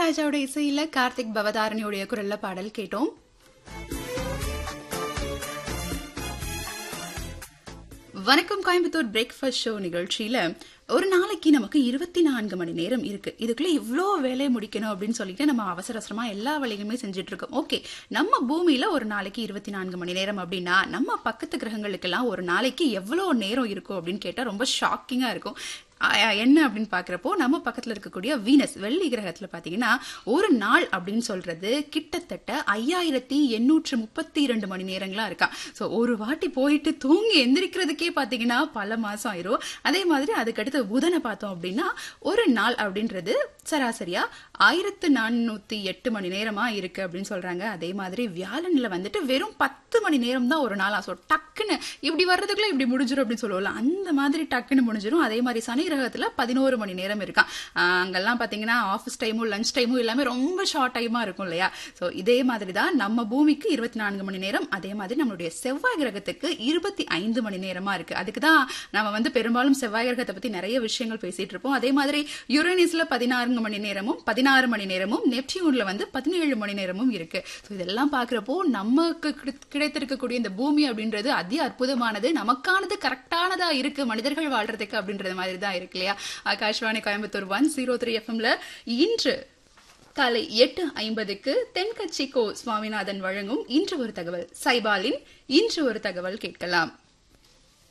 இளையராஜாவோட இசையில கார்த்திக் பவதாரணியோடைய குரல்ல பாடல் கேட்டோம் வணக்கம் கோயம்புத்தூர் பிரேக்ஃபாஸ்ட் ஷோ நிகழ்ச்சியில ஒரு நாளைக்கு நமக்கு இருபத்தி நான்கு மணி நேரம் இருக்கு இதுக்குள்ள இவ்ளோ வேலையை முடிக்கணும் அப்படின்னு சொல்லிட்டு நம்ம அவசர அவசரமா எல்லா வேலையுமே செஞ்சுட்டு இருக்கோம் ஓகே நம்ம பூமியில ஒரு நாளைக்கு இருபத்தி நான்கு மணி நேரம் அப்படின்னா நம்ம பக்கத்து கிரகங்களுக்கெல்லாம் ஒரு நாளைக்கு எவ்வளவு நேரம் இருக்கும் அப்படின்னு கேட்டா ரொம்ப ஷாக்கிங்கா இருக்கும் ஆ, என்ன அப்படின்னு பாக்குறப்போ நம்ம பக்கத்துல இருக்கக்கூடிய வீனஸ் வெள்ளி கிரகத்துல பாத்தீங்கன்னா ஒரு நாள் அப்படின்னு சொல்றது கிட்டத்தட்ட ஐயாயிரத்தி எண்ணூற்று முப்பத்தி இரண்டு மணி நேரங்களா இருக்கா சோ ஒரு வாட்டி போயிட்டு தூங்கி எந்திரிக்கிறதுக்கே பாத்தீங்கன்னா பல மாசம் ஆயிரும் அதே மாதிரி அதுக்கடுத்து புதனை பார்த்தோம் அப்படின்னா ஒரு நாள் அப்படின்றது சராசரியா ஆயிரத்து நானூத்தி எட்டு மணி நேரமா இருக்கு அப்படின்னு சொல்றாங்க அதே மாதிரி வியாழன்ல வந்துட்டு வெறும் பத்து மணி நேரம் தான் ஒரு நாளா ஸோ டக்குன்னு இப்படி வர்றதுக்குள்ள இப்படி முடிஞ்சிரும் அப்படின்னு சொல்லுவோம்ல அந்த மாதிரி டக்குன்னு முடிஞ்சிரும் அதே மாதிரி சனி கிரகத்துல பதினோரு மணி நேரம் இருக்கான் ஆஹ் அங்கெல்லாம் பாத்தீங்கன்னா ஆஃபீஸ் டைமும் லஞ்ச் டைமும் எல்லாமே ரொம்ப ஷார்ட் டைமா இருக்கும் இல்லையா ஸோ இதே மாதிரி தான் நம்ம பூமிக்கு இருபத்தி நான்கு மணி நேரம் அதே மாதிரி நம்மளுடைய செவ்வாய் கிரகத்துக்கு இருபத்தி ஐந்து மணி நேரமா இருக்கு அதுக்கு தான் நம்ம வந்து பெரும்பாலும் செவ்வாய் கிரகத்தை பத்தி நிறைய விஷயங்கள் பேசிட்டு இருப்போம் அதே மாதிரி யுரேனிஸ்ல பதினாறு மணி நேரமும் பதினாறு மணி நேரமும் நெப்டியூன்ல வந்து பதினேழு மணி நேரமும் இருக்கு ஸோ இதெல்லாம் பாக்குறப்போ நமக்கு கிடை- கிடைத்திருக்கக்கூடிய இந்த பூமி அப்படின்றது அதி அற்புதமானது நமக்கானது கரெக்டானதா இருக்கு மனிதர்கள் வாழ்றதுக்கு அப்படின்றது மாதிரி தான் இருக்கு இல்லையா Akashvani Coimbatore one zero three எஃப்எம்ல இன்று காலை எட்டு ஐம்பதுக்கு தென்கட்சி கோ சுவாமிநாதன் வழங்கும் இன்று ஒரு தகவல் சைபாலின் இன்று ஒரு தகவல் கேட்கலாம்